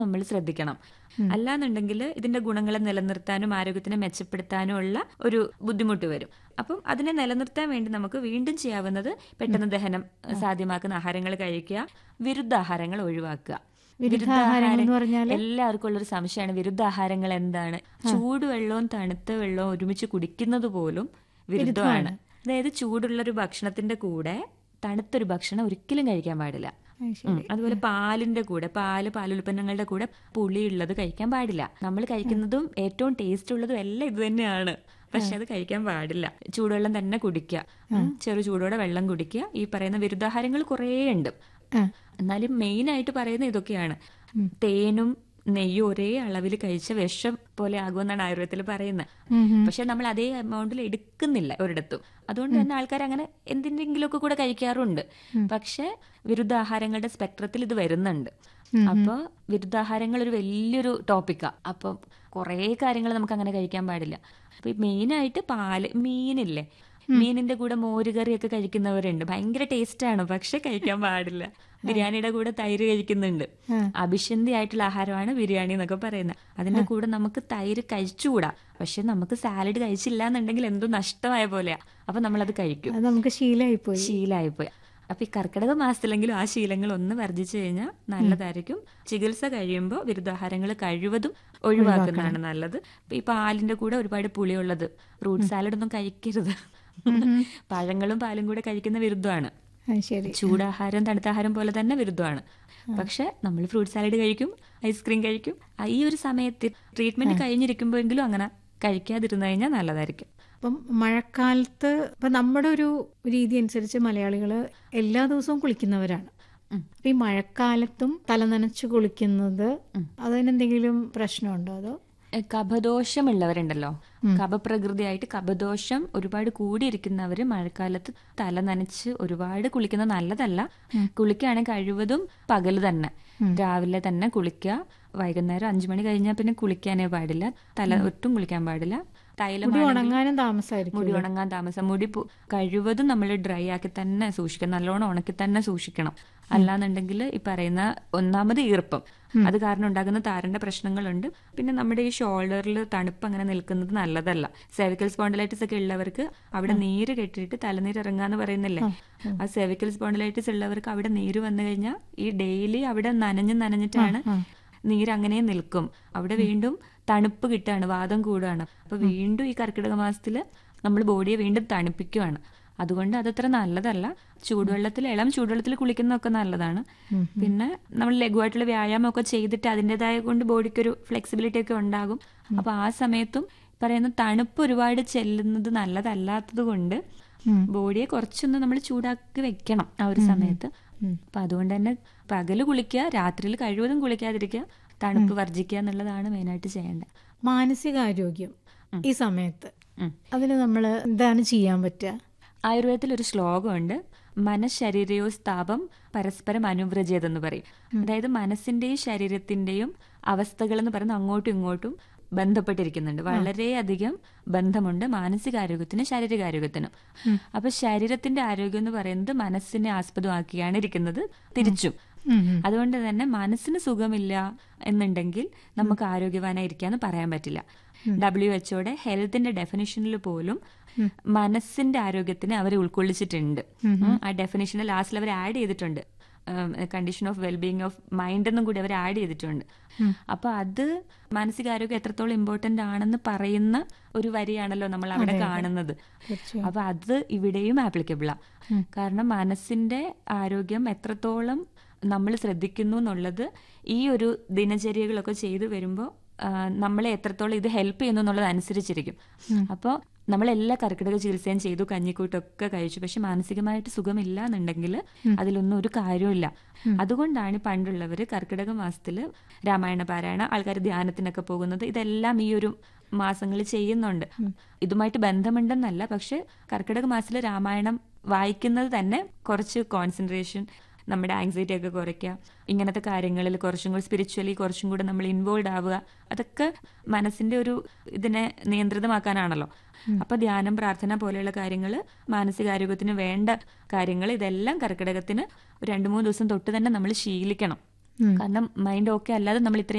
നമ്മൾ ശ്രദ്ധിക്കണം അല്ലാന്നുണ്ടെങ്കിൽ ഇതിന്റെ ഗുണങ്ങളെ നിലനിർത്താനും ആരോഗ്യത്തിനെ മെച്ചപ്പെടുത്താനും ഉള്ള ഒരു ബുദ്ധിമുട്ട് വരും അപ്പം അതിനെ നിലനിർത്താൻ വേണ്ടി നമുക്ക് വീണ്ടും ചെയ്യാവുന്നത് പെട്ടെന്ന് ദഹനം സാധ്യമാക്കുന്ന ആഹാരങ്ങൾ കഴിക്കുക വിരുദ്ധാഹാരങ്ങൾ ഒഴിവാക്കുക വിരുദ്ധാഹാരങ്ങൾ എന്ന് പറഞ്ഞാല്? എല്ലാവർക്കും ഉള്ളൊരു സംശയമാണ് വിരുദ്ധാഹാരങ്ങൾ എന്താണ് ചൂടുവെള്ളവും തണുത്ത വെള്ളവും ഒരുമിച്ച് കുടിക്കുന്നത് പോലും വിരുദ്ധമാണ് അതായത് ചൂടുള്ള ഒരു ഭക്ഷണത്തിന്റെ കൂടെ തണുത്തൊരു ഭക്ഷണം ഒരിക്കലും കഴിക്കാൻ പാടില്ല അത് ശരി. ഉം. അതുപോലെ പാലിന്റെ കൂടെ പാല് പാലുൽപ്പന്നങ്ങളുടെ കൂടെ പുളിയുള്ളത് കഴിക്കാൻ പാടില്ല നമ്മൾ കഴിക്കുന്നതും ഏറ്റവും ടേസ്റ്റ് ഉള്ളതും എല്ലാം ഇത് തന്നെയാണ് പക്ഷെ അത് കഴിക്കാൻ പാടില്ല ചൂടുവെള്ളം തന്നെ കുടിക്കുക ഉം. ചെറു ചൂടോടെ വെള്ളം കുടിക്കുക ഈ പറയുന്ന വിരുദ്ധാഹാരങ്ങൾ കുറേ ഉണ്ട് ആ. എന്നാലും മെയിൻ ആയിട്ട് പറയുന്ന ഇതൊക്കെയാണ് തേനും നെയ്യും ഒരേ അളവിൽ കഴിച്ച വിഷം പോലെ ആകുമെന്നാണ് ആയുർവേദത്തിൽ പറയുന്നത് ഉം, ഉം. പക്ഷെ നമ്മൾ അതേ എമൗണ്ടിൽ എടുക്കുന്നില്ല ഒരിടത്തും അതുകൊണ്ട് തന്നെ ആൾക്കാർ അങ്ങനെ എന്തിനെങ്കിലുമൊക്കെ കൂടെ കഴിക്കാറുണ്ട് പക്ഷെ വിരുദ്ധാഹാരങ്ങളുടെ സ്പെക്ട്രത്തിൽ ഇത് വരുന്നുണ്ട് അപ്പോൾ വിരുദ്ധാഹാരങ്ങൾ ഒരു വലിയൊരു ടോപ്പിക്കാ അപ്പം കുറേ കാര്യങ്ങൾ നമുക്ക് അങ്ങനെ കഴിക്കാൻ പാടില്ല അപ്പൊ മെയിനായിട്ട് പാല് മീനില്ലേ മീനിന്റെ കൂടെ മോരുകറിയൊക്കെ കഴിക്കുന്നവരുണ്ട് ഭയങ്കര ടേസ്റ്റ് ആണ് പക്ഷെ കഴിക്കാൻ പാടില്ല ബിരിയാണിയുടെ കൂടെ തൈര് കഴിക്കുന്നുണ്ട് അഭിഷന്തി ആയിട്ടുള്ള ആഹാരമാണ് ബിരിയാണി എന്നൊക്കെ പറയുന്നത് അതിന്റെ കൂടെ നമുക്ക് തൈര് കഴിച്ചുകൂടാ പക്ഷെ നമുക്ക് സാലഡ് കഴിച്ചില്ല എന്നുണ്ടെങ്കിൽ എന്തോ നഷ്ടമായ പോലെയാ അപ്പൊ നമ്മളത് കഴിക്കും അത് നമുക്ക് ശീലമായിപ്പോയി ശീലമായിപ്പോയി അപ്പൊ ഈ കർക്കിടക മാസത്തിലെങ്കിലും ആ ശീലങ്ങൾ ഒന്ന് വർജിച്ചു കഴിഞ്ഞാൽ നല്ലതായിരിക്കും ചികിത്സ കഴിയുമ്പോൾ വിരുദ്ധാഹാരങ്ങൾ കഴിവതും ഒഴിവാക്കുന്നതാണ് നല്ലത് ഇപ്പൊ ഈ പാലിന്റെ കൂടെ ഒരുപാട് പുളിയുള്ളത് ഫ്രൂട്ട് സാലഡ് ഒന്നും കഴിക്കരുത് പഴങ്ങളും പാലും കൂടെ കഴിക്കുന്ന വിരുദ്ധമാണ് അത് ശരി ചൂടാഹാരം തണുത്താഹാരം പോലെ തന്നെ വിരുദ്ധമാണ് പക്ഷെ നമ്മൾ ഫ്രൂട്ട് സാലഡ് കഴിക്കും ഐസ്ക്രീം കഴിക്കും ആ ഈ ഒരു സമയത്ത് ട്രീറ്റ്മെന്റ് കഴിഞ്ഞിരിക്കുമ്പോഴെങ്കിലും അങ്ങനെ കഴിക്കാതിരുന്നു കഴിഞ്ഞാൽ നല്ലതായിരിക്കും അപ്പം മഴക്കാലത്ത് ഇപ്പൊ നമ്മുടെ ഒരു രീതി അനുസരിച്ച് മലയാളികൾ എല്ലാ ദിവസവും കുളിക്കുന്നവരാണ് ഉം. അപ്പൊ ഈ മഴക്കാലത്തും തലനനച്ച് കുളിക്കുന്നത് അതിനെന്തെങ്കിലും പ്രശ്നമുണ്ടോ അതോ എ, കഫദോഷമുള്ളവരുണ്ടല്ലോ കഫപ്രകൃതിയായിട്ട് കഫദോഷം ഒരുപാട് കൂടിയിരിക്കുന്നവര് മഴക്കാലത്ത് തല നനച്ച് ഒരുപാട് കുളിക്കുന്നത് നല്ലതല്ല കുളിക്കുകയാണെങ്കിൽ കഴിവതും പകല് തന്നെ രാവിലെ തന്നെ കുളിക്കുക വൈകുന്നേരം അഞ്ചു മണി കഴിഞ്ഞാൽ പിന്നെ കുളിക്കാനേ പാടില്ല തല ഒട്ടും കുളിക്കാൻ പാടില്ല തൈലം മുടി ഉണങ്ങാനും താമസമായിരിക്കും മുടി ഉണങ്ങാൻ താമസം മുടി പു- കഴിവതും നമ്മൾ ഡ്രൈ ആക്കി തന്നെ സൂക്ഷിക്കണം നല്ലോണം ഉണക്കി തന്നെ സൂക്ഷിക്കണം അല്ലാന്നുണ്ടെങ്കിൽ ഈ പറയുന്ന ഒന്നാമത് ഈർപ്പം അത് കാരണം ഉണ്ടാകുന്ന താരന്റെ പ്രശ്നങ്ങളുണ്ട് പിന്നെ നമ്മുടെ ഈ ഷോൾഡറിൽ തണുപ്പ് അങ്ങനെ നിൽക്കുന്നത് നല്ലതല്ല സെവിക്കൽ സ്പോണ്ടിലൈറ്റിസ് ഒക്കെ ഉള്ളവർക്ക് അവിടെ നീര് കെട്ടിയിട്ട് തലനീര് ഇറങ്ങാന്ന് പറയുന്നില്ലേ ആ സെവിക്കൽ സ്പോണ്ടിലൈറ്റിസ് ഉള്ളവർക്ക് അവിടെ നീര് വന്നു കഴിഞ്ഞാൽ ഈ ഡെയിലി അവിടെ നനഞ്ഞ് നനഞ്ഞിട്ടാണ് നീര് അങ്ങനെ നിൽക്കും അവിടെ വീണ്ടും തണുപ്പ് കിട്ടുകയാണ് വാദം കൂടുകയാണ് അപ്പൊ വീണ്ടും ഈ കർക്കിടക മാസത്തില് നമ്മൾ ബോഡിയെ വീണ്ടും തണുപ്പിക്കുകയാണ് അതുകൊണ്ട് അതത്ര നല്ലതല്ല ചൂടുവെള്ളത്തിൽ ഇളം ചൂടുവെള്ളത്തിൽ കുളിക്കുന്നതൊക്കെ നല്ലതാണ് പിന്നെ നമ്മൾ ലഘുവായിട്ടുള്ള വ്യായാമമൊക്കെ ചെയ്തിട്ട് അതിൻ്റെതായ കൊണ്ട് ബോഡിക്ക് ഒരു ഫ്ലെക്സിബിലിറ്റി ഒക്കെ ഉണ്ടാകും അപ്പൊ ആ സമയത്തും പറയുന്ന തണുപ്പ് ഒരുപാട് ചെല്ലുന്നത് നല്ലതല്ലാത്തത് കൊണ്ട് ബോഡിയെ കുറച്ചൊന്ന് നമ്മൾ ചൂടാക്കി വെക്കണം ആ ഒരു സമയത്ത് അപ്പൊ അതുകൊണ്ട് തന്നെ പകല് കുളിക്കുക രാത്രിയിൽ കഴിവതും കുളിക്കാതിരിക്കുക തണുപ്പ് വർജിക്കുക എന്നുള്ളതാണ് മെയിനായിട്ട് ചെയ്യേണ്ടത് മാനസികാരോഗ്യം ഈ സമയത്ത് ഉം. അതിന് നമ്മൾ എന്താണ് ചെയ്യാൻ പറ്റുക ആയുർവേദത്തിൽ ഒരു ശ്ലോകമുണ്ട് മനഃശരീരയോ സ്ഥാപം പരസ്പരം അനുവ്രജേതെന്ന് പറയും അതായത് മനസ്സിന്റെയും ശരീരത്തിന്റെയും അവസ്ഥകൾ എന്ന് പറയുന്നത് അങ്ങോട്ടും ഇങ്ങോട്ടും ബന്ധപ്പെട്ടിരിക്കുന്നുണ്ട് വളരെയധികം ബന്ധമുണ്ട് മാനസികാരോഗ്യത്തിനും ശാരീരികാരോഗ്യത്തിനും അപ്പൊ ശരീരത്തിന്റെ ആരോഗ്യം എന്ന് പറയുന്നത് മനസ്സിനെ ആസ്പദമാക്കിയാണ് ഇരിക്കുന്നത് തിരിച്ചും അതുകൊണ്ട് തന്നെ മനസ്സിന് സുഖമില്ല എന്നുണ്ടെങ്കിൽ നമുക്ക് ആരോഗ്യവാനായിരിക്കാന്ന് പറയാൻ പറ്റില്ല ഡബ്ല്യു എച്ച്ഒയുടെ ഹെൽത്തിന്റെ ഡെഫിനിഷനിൽ പോലും മനസ്സിന്റെ ആരോഗ്യത്തിനെ അവർ ഉൾക്കൊള്ളിച്ചിട്ടുണ്ട് ഉം. ആ ഡെഫിനിഷനിൽ ലാസ്റ്റിൽ അവർ ആഡ് ചെയ്തിട്ടുണ്ട് condition of wellbeing of mind എന്നും കൂടി അവർ ആഡ് ചെയ്തിട്ടുണ്ട് അപ്പൊ അത് മാനസികാരോഗ്യം എത്രത്തോളം ഇമ്പോർട്ടന്റ് ആണെന്ന് പറയുന്ന ഒരു വരിയാണല്ലോ നമ്മൾ അവിടെ കാണുന്നത് തീർച്ചയായും. അപ്പൊ അത് ഇവിടെയും ആപ്ലിക്കബിളാ കാരണം മനസ്സിന്റെ ആരോഗ്യം എത്രത്തോളം നമ്മൾ ശ്രദ്ധിക്കുന്നു എന്നുള്ളത് ഈ ഒരു ദിനചര്യകളൊക്കെ ചെയ്തു വരുമ്പോൾ നമ്മളെ എത്രത്തോളം ഇത് ഹെൽപ്പ് ചെയ്യുന്നു എന്നുള്ളത് അനുസരിച്ചിരിക്കും അപ്പോൾ നമ്മൾ എല്ലാ കർക്കിടക ചികിത്സയും ചെയ്തു കഞ്ഞിക്കൂട്ടൊക്കെ കഴിച്ചു പക്ഷെ മാനസികമായിട്ട് സുഖമില്ല എന്നുണ്ടെങ്കിൽ അതിലൊന്നും ഒരു കാര്യമില്ല അതുകൊണ്ടാണ് പണ്ടുള്ളവർ കർക്കിടക മാസത്തില് രാമായണ പാരായണ ആൾക്കാർ ധ്യാനത്തിനൊക്കെ പോകുന്നത് ഇതെല്ലാം ഈ ഒരു മാസങ്ങളിൽ ചെയ്യുന്നുണ്ട് ഇതുമായിട്ട് ബന്ധമുണ്ടെന്നല്ല പക്ഷെ കർക്കിടക മാസത്തിൽ രാമായണം വായിക്കുന്നത് തന്നെ കുറച്ച് കോൺസെൻട്രേഷൻ നമ്മുടെ ആങ്സൈറ്റി ഒക്കെ കുറയ്ക്കുക ഇങ്ങനത്തെ കാര്യങ്ങളിൽ കുറച്ചും കൂടി സ്പിരിച്വലി കുറച്ചും കൂടെ നമ്മൾ ഇൻവോൾവ് ആവുക അതൊക്കെ മനസ്സിന്റെ ഒരു ഇതിനെ നിയന്ത്രിതമാക്കാനാണല്ലോ അപ്പൊ ധ്യാനം പ്രാർത്ഥന പോലെയുള്ള കാര്യങ്ങൾ മാനസികാരോഗ്യത്തിന് വേണ്ട കാര്യങ്ങൾ ഇതെല്ലാം കർക്കിടകത്തിന് ഒരു രണ്ടു മൂന്ന് ദിവസം തൊട്ട് തന്നെ നമ്മൾ ശീലിക്കണം ഉം. കാരണം മൈൻഡ് ഓക്കെ അല്ലാതെ നമ്മൾ ഇത്രയും